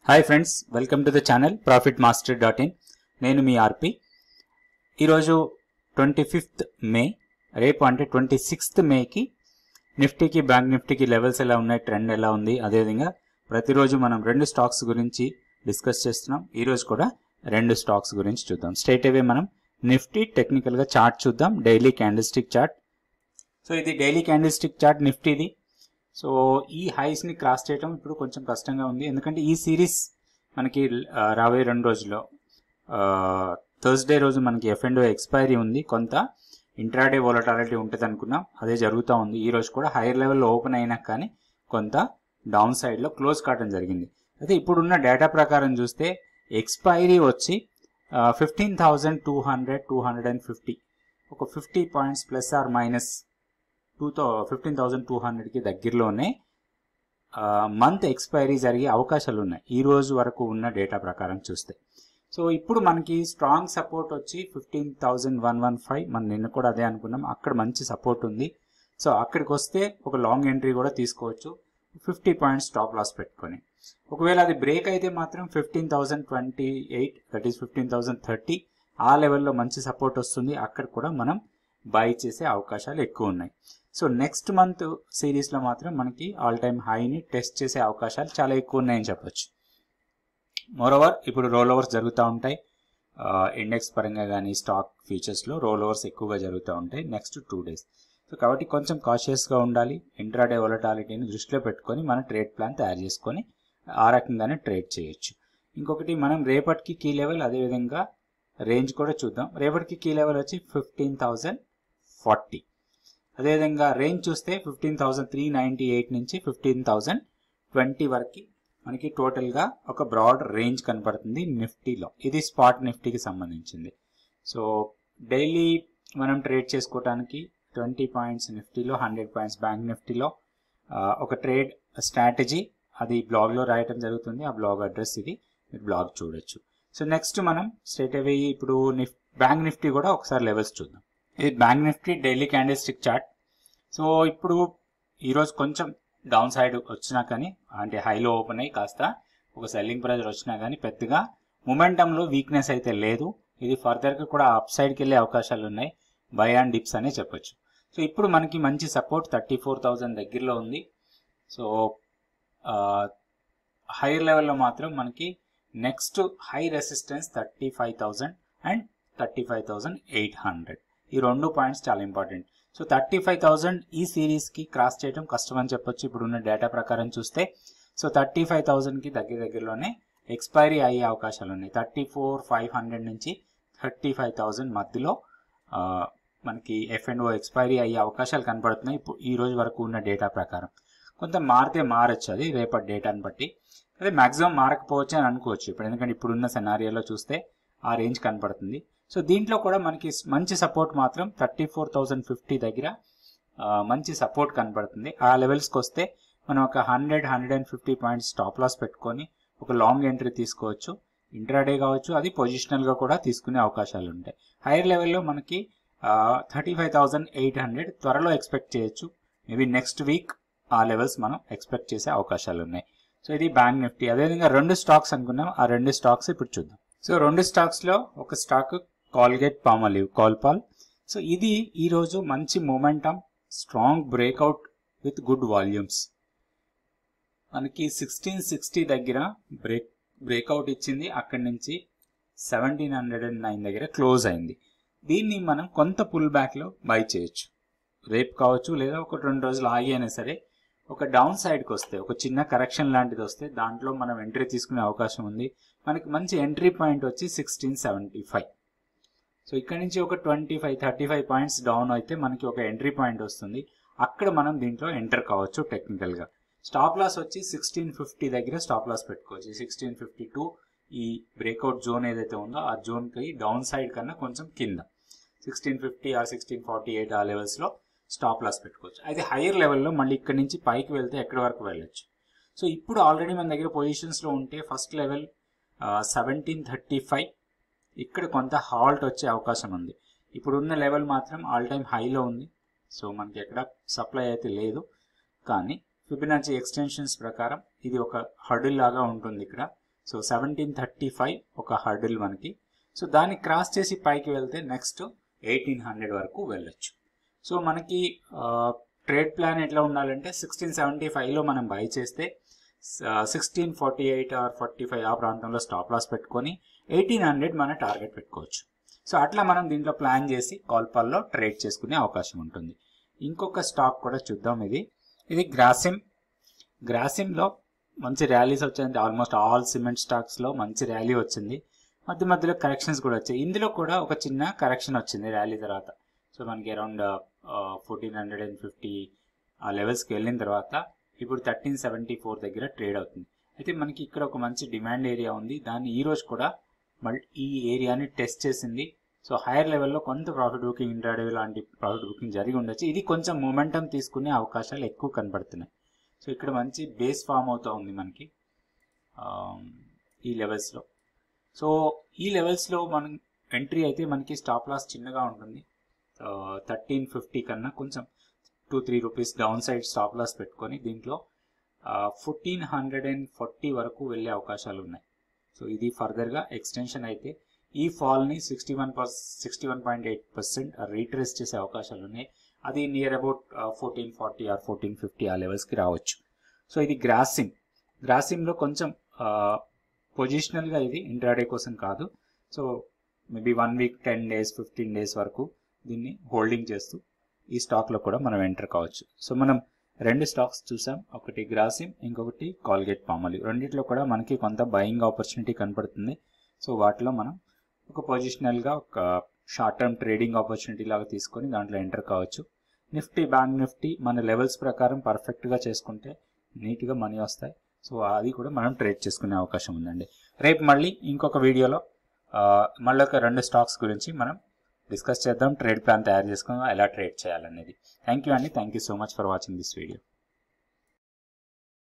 hi friends welcome to the channel profit master dot in నేను మీ RP ఈరోజు twenty fifth May రేపు అంటే ట్వంటీ సిక్స్త్ మేకి నిఫ్టీకి బ్యాంక్ నిఫ్టీకి లెవెల్స్ ఎలా ఉన్నాయి ట్రెండ్ ఎలా ఉంది అదేవిధంగా ప్రతిరోజు మనం రెండు స్టాక్స్ గురించి డిస్కస్ చేస్తున్నాం ఈరోజు కూడా రెండు స్టాక్స్ గురించి చూద్దాం స్ట్రైట్ అవే మనం నిఫ్టీ టెక్నికల్గా చార్ట్ చూద్దాం డైలీ క్యాండిల్స్టిక్ చార్ట్ సో ఇది డైలీ క్యాండిల్స్టిక్ చార్ట్ నిఫ్టీది సో ఈ హైస్ని క్రాస్ చేయడం ఇప్పుడు కొంచెం కష్టంగా ఉంది ఎందుకంటే ఈ సిరీస్ మనకి ఆ, రాబోయే రెండు రోజుల్లో థర్స్డే రోజు మనకి ఎఫ్ అండ్ ఎక్స్పైరీ ఉంది కొంత ఇంట్రాడే వోలటాలిటీ ఉంటుంది అనుకున్నాం అదే జరుగుతూ ఉంది ఈ రోజు కూడా హైయర్ లెవెల్లో ఓపెన్ అయినా కానీ కొంత డౌన్ సైడ్లో క్లోజ్ కావడం జరిగింది అయితే ఇప్పుడున్న డేటా ప్రకారం చూస్తే ఎక్స్పైరీ వచ్చి fifteen thousand two hundred two hundred and fifty ఒక fifty points plus or minus two థౌ ఫిఫ్టీన్ థౌజండ్ టూ హండ్రెడ్కి దగ్గరలోనే మంత్ ఎక్స్పైరీ జరిగే అవకాశాలు ఉన్నాయి ఈ రోజు వరకు ఉన్న డేటా ప్రకారం చూస్తే సో ఇప్పుడు మనకి స్ట్రాంగ్ సపోర్ట్ వచ్చి fifteen thousand one one five మనం నిన్న కూడా అదే అనుకున్నాం అక్కడ మంచి సపోర్ట్ ఉంది సో అక్కడికి వస్తే ఒక లాంగ్ ఎంట్రీ కూడా తీసుకోవచ్చు ఫిఫ్టీ పాయింట్స్ స్టాప్ లాస్ పెట్టుకొని ఒకవేళ అది బ్రేక్ అయితే మాత్రం fifteen thousand twenty eight that is fifteen thousand thirty ఆ లెవెల్లో మంచి సపోర్ట్ వస్తుంది అక్కడ కూడా మనం బై చేసే అవకాశాలు ఎక్కువ ఉన్నాయి సో నెక్స్ట్ మంత్ సిరీస్లో మాత్రం మనకి ఆల్ టైమ్ హైని టెస్ట్ చేసే అవకాశాలు చాలా ఎక్కువ ఉన్నాయని చెప్పొచ్చు మోరోవర్ ఇప్పుడు రోల్ ఓవర్స్ జరుగుతూ ఉంటాయి ఇండెక్స్ పరంగా కానీ స్టాక్ ఫ్యూచర్స్లో రోల్ ఓవర్స్ ఎక్కువగా జరుగుతూ ఉంటాయి నెక్స్ట్ టూ డేస్ సో కాబట్టి కొంచెం కాషియస్గా ఉండాలి ఇంట్రాడే వొలటాలిటీని దృష్టిలో పెట్టుకొని మన ట్రేడ్ ప్లాన్ తయారు చేసుకొని ఆ రకంగానే ట్రేడ్ చేయొచ్చు ఇంకొకటి మనం రేపటికి కీ లెవెల్ అదేవిధంగా రేంజ్ కూడా చూద్దాం రేపటికి కీ లెవెల్ వచ్చి ఫిఫ్టీన్ థౌజండ్ ఫార్టీ అదేవిధంగా రేంజ్ చూస్తే fifteen thousand three ninety eight నుంచి ఫిఫ్టీన్ థౌజండ్ ట్వంటీ వరకు మనకి టోటల్గా ఒక బ్రాడ్ రేంజ్ కనపడుతుంది నిఫ్టీలో ఇది స్పాట్ నిఫ్టీకి సంబంధించింది సో డైలీ మనం ట్రేడ్ చేసుకోవడానికి ట్వంటీ పాయింట్స్ నిఫ్టీలో హండ్రెడ్ పాయింట్స్ బ్యాంక్ నిఫ్టీలో ఆ, ఒక ట్రేడ్ స్ట్రాటజీ అది బ్లాగ్లో రాయటం జరుగుతుంది ఆ బ్లాగ్ అడ్రస్ ఇది మీరు బ్లాగ్ చూడొచ్చు సో నెక్స్ట్ మనం స్ట్రేట్ అవే ఇప్పుడు నిఫ్ బ్యాంక్ నిఫ్టీ కూడా ఒకసారి లెవెల్స్ చూద్దాం ఇది bank Nifty daily candlestick chart so ఇప్పుడు ఈరోజు కొంచెం డౌన్ సైడ్ వచ్చినా కానీ అంటే హైలో ఓపెన్ అయ్యి కాస్త ఒక సెల్లింగ్ ప్రైజర్ వచ్చినా కానీ పెద్దగా మొమెంటంలో వీక్నెస్ అయితే లేదు ఇది ఫర్దర్గా కూడా అప్ సైడ్కి వెళ్ళే అవకాశాలు ఉన్నాయి బై అండ్ డిప్స్ అనే చెప్పొచ్చు సో ఇప్పుడు మనకి మంచి సపోర్ట్ థర్టీ ఫోర్ థౌజండ్ దగ్గరలో ఉంది సో హైయర్ లెవెల్లో మాత్రం మనకి next high resistance thirty five thousand and thirty five thousand eight hundred ఈ రెండు పాయింట్స్ చాలా important so thirty five thousand ఈ సిరీస్కి క్రాస్ చేయడం కష్టం అని చెప్పొచ్చు ఇప్పుడున్న డేటా ప్రకారం చూస్తే సో థర్టీ ఫైవ్ థౌజండ్కి దగ్గర దగ్గరలోనే ఎక్స్పైరీ అయ్యే అవకాశాలు ఉన్నాయి థర్టీ ఫోర్ ఫైవ్ హండ్రెడ్ నుంచి థర్టీ ఫైవ్ థౌజండ్ మధ్యలో ఆ, మనకి ఎఫ్ అండ్ ఓ ఎక్స్పైరీ అయ్యే అవకాశాలు కనపడుతున్నాయి ఇప్పుడు ఈ రోజు వరకు ఉన్న డేటా ప్రకారం కొంత మారితే మారచ్చు అది రేపటి డేటాని బట్టి అదే మాక్సిమం మారకపోవచ్చు అని అనుకోవచ్చు ఇప్పుడు ఎందుకంటే ఇప్పుడున్న సెనారియోలో చూస్తే ఆ రేంజ్ కనపడుతుంది సో దీంట్లో కూడా మనకి మంచి సపోర్ట్ మాత్రం థర్టీ ఫోర్ థౌజండ్ ఫిఫ్టీ దగ్గర ఆ, మంచి సపోర్ట్ కనపడుతుంది ఆ లెవెల్స్కి వస్తే మనం ఒక hundred hundred and fifty points stop loss పెట్టుకొని ఒక లాంగ్ ఎంట్రీ తీసుకోవచ్చు ఇంట్రాడే కావచ్చు అది పొజిషనల్గా కూడా తీసుకునే అవకాశాలు ఉంటాయి హైయర్ లెవెల్లో మనకి thirty five thousand eight hundred త్వరలో ఎక్స్పెక్ట్ చేయొచ్చు మేబీ నెక్స్ట్ వీక్ ఆ లెవెల్స్ మనం ఎక్స్పెక్ట్ చేసే అవకాశాలు ఉన్నాయి సో ఇది బ్యాంక్ నిఫ్టీ అదేవిధంగా రెండు స్టాక్స్ అనుకున్నాం ఆ రెండు స్టాక్స్ ఇప్పుడు చూద్దాం సో రెండు స్టాక్స్లో ఒక stock Colgate Palmolive Colpal so ఇది ఈరోజు మంచి momentum strong breakout with good volumes మనకి సిక్స్టీన్ సిక్స్టీ దగ్గర బ్రేక్ బ్రేక్అవుట్ ఇచ్చింది అక్కడి నుంచి సెవెంటీన్ హండ్రెడ్ అండ్ నైన్ దగ్గర క్లోజ్ అయింది దీన్ని మనం కొంత పుల్ బ్యాక్లో బై చేయొచ్చు రేపు కావచ్చు లేదా ఒక రెండు రోజులు ఆగి అయినా సరే ఒక డౌన్ సైడ్కి వస్తే ఒక చిన్న కరెక్షన్ లాంటిది వస్తే దాంట్లో మనం ఎంట్రీ తీసుకునే అవకాశం ఉంది మనకి మంచి ఎంట్రీ పాయింట్ వచ్చి సిక్స్టీన్ సెవెంటీ ఫైవ్ సో ఇక్కడ నుంచి ఒక twenty five thirty five points down అయితే మనకి ఒక ఎంట్రీ పాయింట్ వస్తుంది అక్కడ మనం దీంట్లో ఎంటర్ కావచ్చు టెక్నికల్గా స్టాప్ లాస్ వచ్చి సిక్స్టీన్ ఫిఫ్టీ దగ్గర స్టాప్ లాస్ పెట్టుకోవచ్చు సిక్స్టీన్ ఫిఫ్టీ టూ ఈ బ్రేక్అవుట్ జోన్ ఏదైతే ఉందో ఆ జోన్కి డౌన్ సైడ్ కన్నా కొంచెం కింద సిక్స్టీన్ ఫిఫ్టీ ఆ సిక్స్టీన్ ఫార్టీ ఎయిట్ ఆ లెవెల్స్లో స్టాప్ లాస్ పెట్టుకోవచ్చు అయితే హైయర్ లెవెల్లో మళ్ళీ ఇక్కడ నుంచి పైకి వెళ్తే ఎక్కడి వరకు వెళ్ళొచ్చు సో ఇప్పుడు ఆల్రెడీ మన దగ్గర పొజిషన్స్లో ఉంటే first level seventeen thirty five ఇక్కడ కొంత హాల్ట్ వచ్చే అవకాశం ఉంది ఇప్పుడున్న లెవెల్ మాత్రం ఆల్ టైమ్ హైలో ఉంది సో మనకి ఎక్కడ సప్లై అయితే లేదు కానీ ఫిబినాచి ఎక్స్టెన్షన్స్ ప్రకారం ఇది ఒక హడిల్ లాగా ఉంటుంది ఇక్కడ సో సెవెంటీన్ థర్టీ ఫైవ్ ఒక హర్డిల్ మనకి సో దాన్ని క్రాస్ చేసి పైకి వెళ్తే నెక్స్ట్ ఎయిటీన్ హండ్రెడ్ వరకు వెళ్ళొచ్చు సో మనకి ట్రేడ్ ప్లాన్ ఎట్లా ఉండాలంటే సిక్స్టీన్ సెవెంటీ ఫైవ్లో మనం బై చేస్తే sixteen forty eight or forty five ఆ ప్రాంతంలో స్టాప్ లాస్ పెట్టుకొని ఎయిటీన్ హండ్రెడ్ మన టార్గెట్ పెట్టుకోవచ్చు సో అట్లా మనం దీంట్లో ప్లాన్ చేసి కాల్పాల్లో ట్రేడ్ చేసుకునే అవకాశం ఉంటుంది ఇంకొక స్టాక్ కూడా చూద్దాం ఇది ఇది గ్రాసిమ్ గ్రాసిమ్లో మంచి ర్యాలీస్ వచ్చాయి ఆల్మోస్ట్ ఆల్ సిమెంట్ స్టాక్స్లో మంచి ర్యాలీ వచ్చింది మధ్య మధ్యలో కరెక్షన్స్ కూడా వచ్చాయి ఇందులో కూడా ఒక చిన్న కరెక్షన్ వచ్చింది ర్యాలీ తర్వాత సో మనకి around fourteen hundred and fifty ఆ లెవెల్స్కి వెళ్ళిన తర్వాత ఇప్పుడు థర్టీన్ సెవెంటీ ఫోర్ దగ్గర ట్రేడ్ అవుతుంది అయితే మనకి ఇక్కడ ఒక మంచి డిమాండ్ ఏరియా ఉంది దాన్ని ఈ రోజు కూడా మళ్ళీ ఈ ఏరియాని టెస్ట్ చేసింది సో హైయర్ లెవెల్లో కొంత ప్రాఫిట్ బుకింగ్ ఇంట్రాడే లాంటి ప్రాఫిట్ బుకింగ్ జరిగి ఉండొచ్చు ఇది కొంచెం మూమెంటం తీసుకునే అవకాశాలు ఎక్కువ కనబడుతున్నాయి సో ఇక్కడ మంచి బేస్ ఫామ్ అవుతూ ఉంది మనకి ఈ లెవెల్స్లో సో ఈ లెవెల్స్లో మనం ఎంట్రీ అయితే మనకి స్టాప్ లాస్ చిన్నగా ఉంటుంది థర్టీన్ ఫిఫ్టీ కన్నా కొంచెం two three rupees down side stop loss పెట్టుకొని దీంట్లో ఫోర్టీన్ హండ్రెడ్ అండ్ ఫార్టీ వరకు వెళ్ళే అవకాశాలు ఉన్నాయి సో ఇది ఫర్దర్గా ఎక్స్టెన్షన్ అయితే ఈ ఫాల్ని sixty one per sixty one point eight percent retrace చేసే అవకాశాలు ఉన్నాయి అది near about fourteen forty or fourteen fifty ఆ లెవెల్స్కి రావచ్చు సో ఇది గ్రాసిమ్ గ్రాసిమ్లో కొంచెం పొజిషనల్గా ఇది ఇంట్రాడే కోసం కాదు so maybe one week ten days fifteen days వరకు దీన్ని హోల్డింగ్ చేస్తూ ఈ స్టాక్లో కూడా మనం ఎంటర్ కావచ్చు సో మనం రెండు స్టాక్స్ చూసాం ఒకటి గ్రాసిమ్ ఇంకొకటి కాల్గేట్ పామలి రెండిట్లో కూడా మనకి కొంత బయింగ్ ఆపర్చునిటీ కనపడుతుంది సో వాటిలో మనం ఒక పొజిషనల్గా ఒక షార్ట్ టర్మ్ ట్రేడింగ్ ఆపర్చునిటీ లాగా తీసుకొని దాంట్లో ఎంటర్ కావచ్చు నిఫ్టీ బ్యాంక్ నిఫ్టీ మన లెవెల్స్ ప్రకారం పర్ఫెక్ట్గా చేసుకుంటే నీట్గా మనీ వస్తాయి సో అది కూడా మనం ట్రేడ్ చేసుకునే అవకాశం ఉందండి రేపు మళ్ళీ ఇంకొక వీడియోలో మళ్ళీ ఒక రెండు స్టాక్స్ గురించి మనం డిస్కస్ చేద్దాం ట్రేడ్ ప్లాన్ తయారు చేసుకుందాం ఎలా ట్రేడ్ చేయాలనేది థ్యాంక్ యూ అండి thank you so much for watching this video